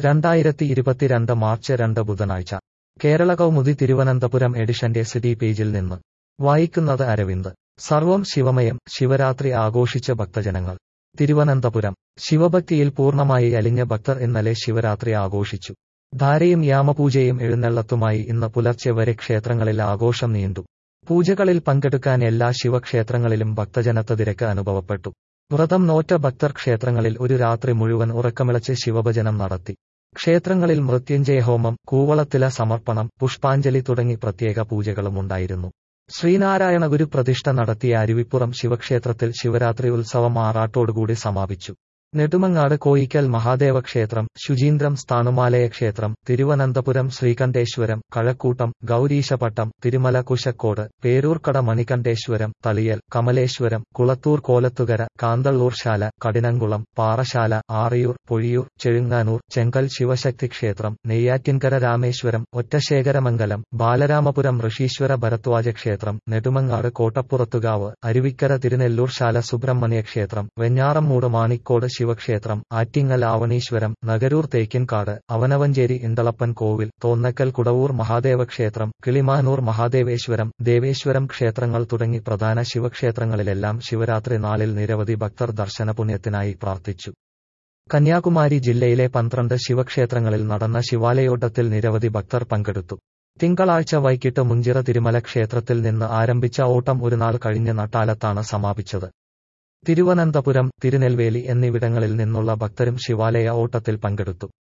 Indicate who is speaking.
Speaker 1: രണ്ടായിരത്തി ഇരുപത്തിരണ്ട് മാർച്ച് രണ്ട് ബുധനാഴ്ച കേരള കൗമുദി തിരുവനന്തപുരം എഡിഷന്റെ സിറ്റി പേജിൽ നിന്ന് വായിക്കുന്നത് അരവിന്ദ് സർവം ശിവമയം ശിവരാത്രി ആഘോഷിച്ച ഭക്തജനങ്ങൾ തിരുവനന്തപുരം ശിവഭക്തിയിൽ പൂർണ്ണമായി അലിഞ്ഞ ഭക്തർ ഇന്നലെ ശിവരാത്രി ആഘോഷിച്ചു ധാരയും യാമപൂജയും എഴുന്നള്ളത്തുമായി ഇന്ന് പുലർച്ചെ വരെ ക്ഷേത്രങ്ങളിൽ ആഘോഷം നീണ്ടു പൂജകളിൽ പങ്കെടുക്കാൻ എല്ലാ ശിവക്ഷേത്രങ്ങളിലും ഭക്തജനത്ത തിരക്ക് അനുഭവപ്പെട്ടു വ്രതം നോറ്റ ഭക്തർ ക്ഷേത്രങ്ങളിൽ ഒരു രാത്രി മുഴുവൻ ഉറക്കമിളച്ച് ശിവഭജനം നടത്തി ക്ഷേത്രങ്ങളിൽ മൃത്യുഞ്ജയഹോമം കൂവളത്തില സമർപ്പണം പുഷ്പാഞ്ജലി തുടങ്ങി പ്രത്യേക പൂജകളുമുണ്ടായിരുന്നു ശ്രീനാരായണ ഗുരു പ്രതിഷ്ഠ നടത്തിയ അരുവിപ്പുറം ശിവക്ഷേത്രത്തിൽ ശിവരാത്രി ഉത്സവം ആറാട്ടോടുകൂടി സമാപിച്ചു നെടുമങ്ങാട് കോയിക്കൽ മഹാദേവ ക്ഷേത്രം ശുചീന്ദ്രം സ്ഥാണുമാലയ ക്ഷേത്രം തിരുവനന്തപുരം ശ്രീകണ്ഠേശ്വരം കഴക്കൂട്ടം ഗൗരീശപട്ടം തിരുമല കുശക്കോട് പേരൂർക്കട മണികണ്ഠേശ്വരം തളിയൽ കമലേശ്വരം കുളത്തൂർ കോലത്തുകര കാന്തള്ളൂർശാല കടിനംകുളം പാറശാല ആറിയൂർ പൊഴിയൂർ ചെഴുങ്ങാനൂർ ചെങ്കൽ ശിവശക്തി ക്ഷേത്രം നെയ്യാറ്റിൻകര രാമേശ്വരം ഒറ്റശേഖരമംഗലം ബാലരാമപുരം ഋഷീശ്വര ഭരദ്വാജ ക്ഷേത്രം നെടുമങ്ങാട് കോട്ടപ്പുറത്തുകാവ് അരുവിക്കര തിരുനെല്ലൂർശാല സുബ്രഹ്മണ്യ ക്ഷേത്രം വെഞ്ഞാറമ്മൂട് മാണിക്കോട് ശിവക്ഷേത്രം ആറ്റിങ്ങൽ ആവണീശ്വരം നഗരൂർ തേക്കിൻകാട് അവനവഞ്ചേരി ഇണ്ടളപ്പൻ കോവിൽ തോന്നക്കൽ കുടവൂർ മഹാദേവ ക്ഷേത്രം കിളിമാനൂർ മഹാദേവേശ്വരം ദേവേശ്വരം ക്ഷേത്രങ്ങൾ തുടങ്ങി പ്രധാന ശിവക്ഷേത്രങ്ങളിലെല്ലാം ശിവരാത്രി നാളിൽ നിരവധി ഭക്തർ ദർശനപുണ്യത്തിനായി പ്രാർത്ഥിച്ചു കന്യാകുമാരി ജില്ലയിലെ പന്ത്രണ്ട് ശിവക്ഷേത്രങ്ങളിൽ നടന്ന ശിവാലയോട്ടത്തിൽ നിരവധി ഭക്തർ പങ്കെടുത്തു തിങ്കളാഴ്ച വൈകിട്ട് മുഞ്ചിറ തിരുമല ക്ഷേത്രത്തിൽ നിന്ന് ആരംഭിച്ച ഓട്ടം ഒരു നാൾ കഴിഞ്ഞ് നട്ടാലത്താണ് സമാപിച്ചത് തിരുവനന്തപുരം തിരുനെൽവേലി എന്നിവിടങ്ങളിൽ നിന്നുള്ള ഭക്തരും ശിവാലയ ഓട്ടത്തിൽ പങ്കെടുത്തു